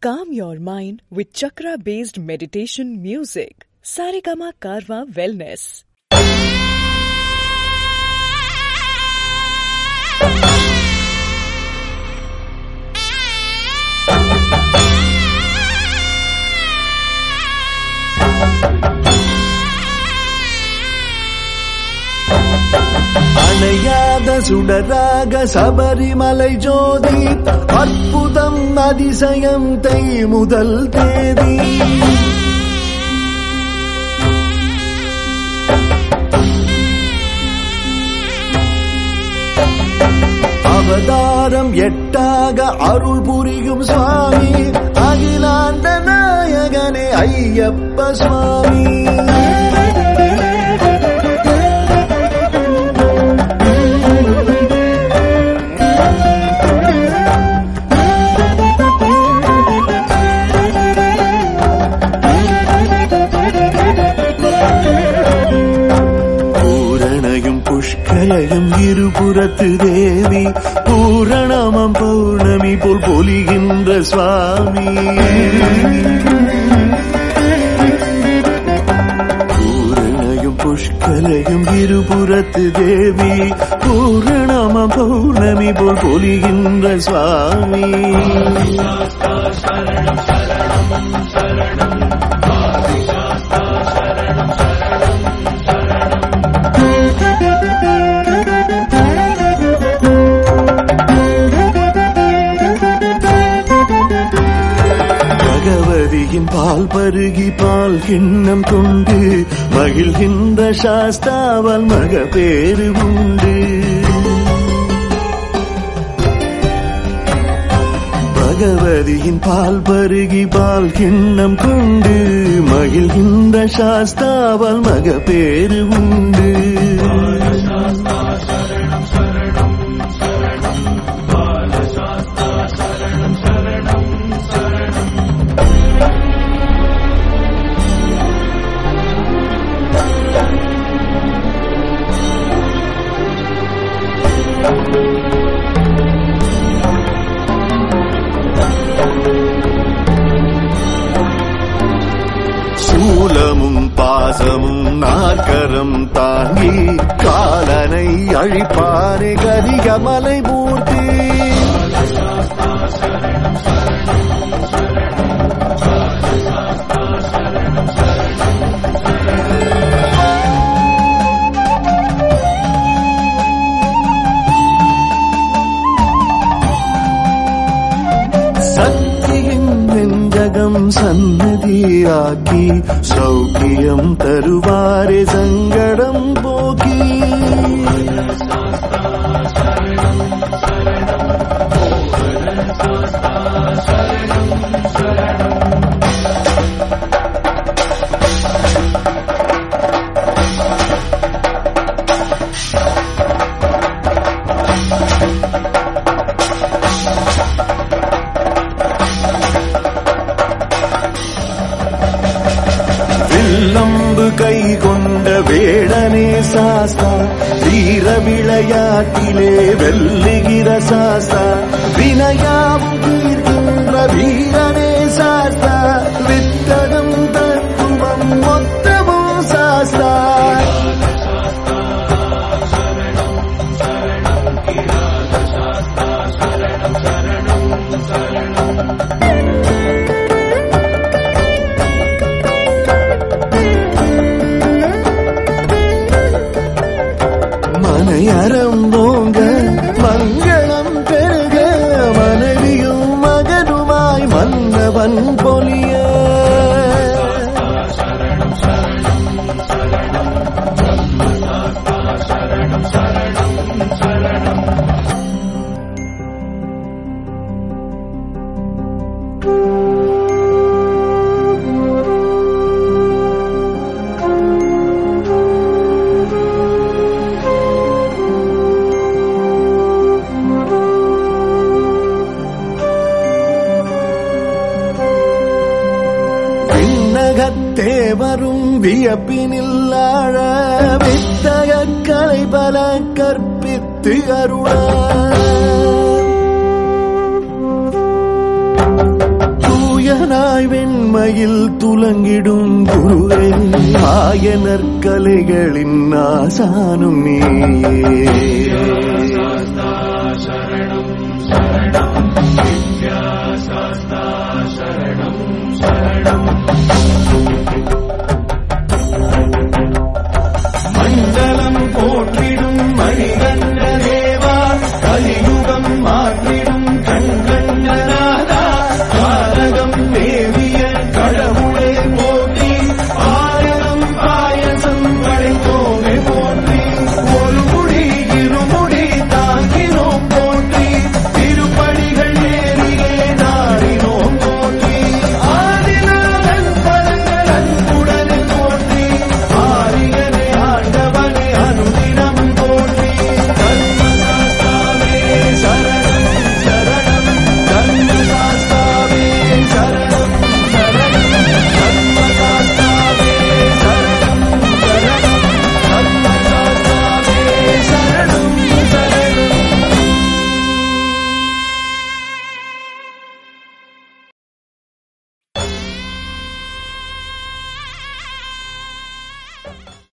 Calm your mind with chakra based meditation music. Saregama Karwa Wellness. அணையாத சுடராக சபரிமலை ஜோதி அற்புதம் அதிசயம் தை முதல் தேதி அவதாரம் எட்டாக அருள் புரியும் சுவாமி அகிலாண்ட நாயகனே ஐயப்ப சுவாமி பூரணயும் புஷ்கலையும் இருபுறத்து தேவி பூரணமம் பௌர்ணமி போல் பொலிகின்ற சுவாமி பூரணயும் புஷ்கலையும் இருபுறத்து தேவி பூரணமம் பௌர்ணமி போல் பொலிகின்ற சுவாமி பகவதியின் பால் பருகி பால் கிண்ணம் கொண்டு மகிழ்கின்ற சாஸ்தாவால் மக பேரு உண்டு பகவதியின் பால் பருகி பால் கிண்ணம் கொண்டு மகிழ்கின்ற சாஸ்தாவால் மக பேரு உண்டு சூலமும் பாசமும் நாற்கரம் தாங்கி காலனை அழிப்பானே கரிகமலை மூர்த்தி சக்தியின் நெஞ்சகம் சன்னதியாக்கி சௌக்கியம் தருவாரே சங்கடம் போக்கி வில்லம்பு கை கொண்ட வேடனே சாஸ்தா வீர விளையாட்டிலே வெல்லுகிற சாஸ்தா வினையாவும் தீர்க்கின்ற வீரனே சாஸ்தா வித்தகம் தத்துவம் மொத்தமும் சாஸ்தா மனையறம் போங்க மங்களம் பெருக மனைவியும் மகனுமாய் மன்னவன் பொலிய விண்ணகத்தே வரும் வியப்பினில் ஆழ வித்தக கலை பல கற்பித்து அருள தூய துணையில் துலங்கிடும் குருவே ஆயனர் கலைகளின் ஆசானும் நீயே